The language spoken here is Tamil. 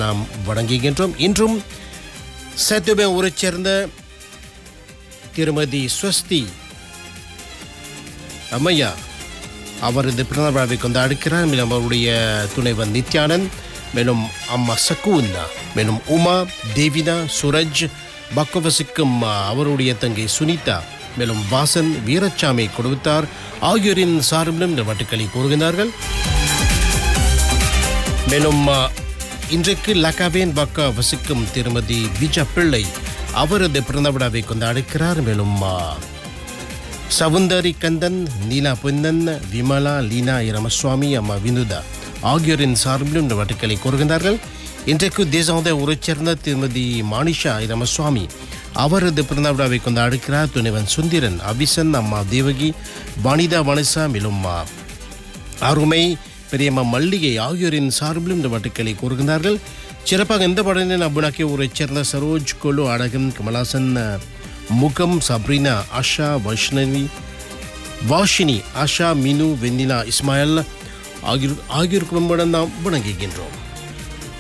நாம் வழங்குகின்றோம் இன்றும் சத்துபே ஊரைச் சேர்ந்த திருமதி ஸ்வஸ்தி அம்மையா அவரது பிறந்த விழாவை கொண்டாடுக்கிறார் மேலும் அவருடைய துணைவன் நித்யானந்த் மேலும் அம்மா சக்கூன்னா மேலும் உமா தேவினா சுரஜ் பக்கவசிக்கும் அவருடைய தங்கை சுனிதா மேலும் வாசன் வீரச்சாமி குடும்பத்தார் ஆகியோரின் சார்பிலும் இந்த வட்டுக்களை கூறுகிறார்கள் மேலும் ஆ, இன்றைக்கு லக்காவேன் பக்கா வசிக்கும் திருமதி விஜா பிள்ளை அவரது பிறந்த விழாவை கொண்டாடுக்கிறார் மேலும் ஆ, சவுந்தரி கந்தன் நீலா பொன்னன் விமலா லீனா இரமசுவாமி அம்மா வினுதா ஆகியோரின் சார்பிலும் இந்த வட்டுக்களை கூறுகின்றார்கள் இன்றைக்கு தேசமுடைய ஊரைச் சேர்ந்த திருமதி மானிஷா இரமசுவாமி அவரது பிறந்த விழாவை கொண்டாடுக்கிறார் துணைவன் சுந்திரன் அபிசன் அம்மா தேவகி வனிதா வனிசா மேலும் ஆ, அருமை பெரியம்மா மல்லிகை ஆகியோரின் சார்பிலும் இந்த வட்டுக்களை கூறுகின்றார்கள் சிறப்பாக இந்த பாடலின் அபுனாக்கி ஊரைச் சேர்ந்த சரோஜ் கொலு அழகன் கமலாசன் முகம் சப்ரீனா ஆஷா வைஷ்ணவி வாஷினி ஆஷா மினு வெண்ணிலா இஸ்மாயில் ஆகியோர் ஆகியோர் குடும்பமுடன் நாம் வணங்குகின்றோம்